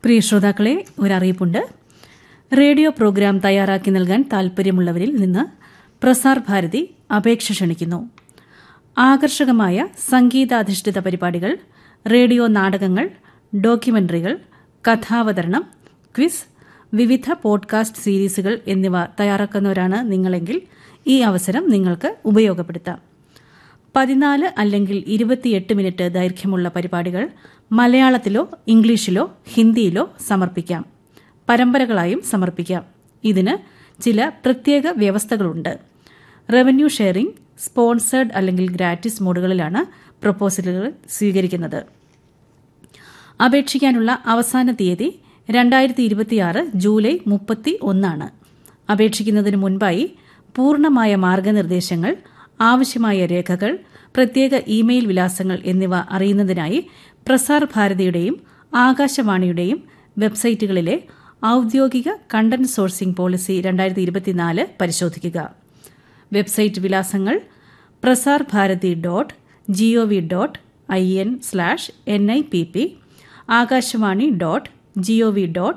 പ്രിയ ശ്രോതാക്കളെ ഒരറിയിപ്പുണ്ട് radio programme തയ്യാറാക്കി നൽകാൻ താൽപ്പര്യമുള്ളവരിൽ നിന്ന് പ്രസാർ ഭാരതി അപേക്ഷ ക്ഷണിക്കുന്നു ആകർഷകമായ സംഗീതാധിഷ്ഠിത പരിപാടികൾ റേഡിയോ നാടകങ്ങൾ ഡോക്യുമെന്ററികൾ കഥാവതരണം ക്വിസ് വിവിധ പോഡ്കാസ്റ്റ് സീരീസുകൾ എന്നിവ തയ്യാറാക്കുന്നവരാണ് നിങ്ങളെങ്കിൽ ഈ അവസരം നിങ്ങൾക്ക് ഉപയോഗപ്പെടുത്താം പതിനാല് അല്ലെങ്കിൽ ഇരുപത്തിയെട്ട് മിനിറ്റ് ദൈർഘ്യമുള്ള പരിപാടികൾ മലയാളത്തിലോ ഇംഗ്ലീഷിലോ ഹിന്ദിയിലോ സമർപ്പിക്കാം പരമ്പരകളായും സമർപ്പിക്കാം ഇതിന് ചില പ്രത്യേക വ്യവസ്ഥകളുണ്ട് റവന്യൂ ഷെയറിംഗ് സ്പോൺസേഡ് അല്ലെങ്കിൽ ഗ്രാറ്റിസ് മോഡുകളിലാണ് പ്രപ്പോസലുകൾ സ്വീകരിക്കുന്നത് അപേക്ഷിക്കാനുള്ള അവസാന തീയതി രണ്ടായിരത്തി ഇരുപത്തിയാറ് ജൂലൈ മുപ്പത്തി ഒന്നാണ് അപേക്ഷിക്കുന്നതിന് മുൻപായി പൂർണ്ണമായ മാർഗനിർദ്ദേശങ്ങൾ ആവശ്യമായ രേഖകൾ പ്രത്യേക ഇമെയിൽ വിലാസങ്ങൾ എന്നിവ അറിയുന്നതിനായി പ്രസാർ ഭാരതിയുടെയും ആകാശവാണിയുടെയും വെബ്സൈറ്റുകളിലെ ഔദ്യോഗിക കണ്ടന്റ് സോഴ്സിംഗ് പോളിസി രണ്ടായിരത്തി ഇരുപത്തിനാല് പരിശോധിക്കുക വെബ്സൈറ്റ് വിലാസങ്ങൾ Prasar Bharati dot G O V dot I N slash N I P P Akashvani dot G O V dot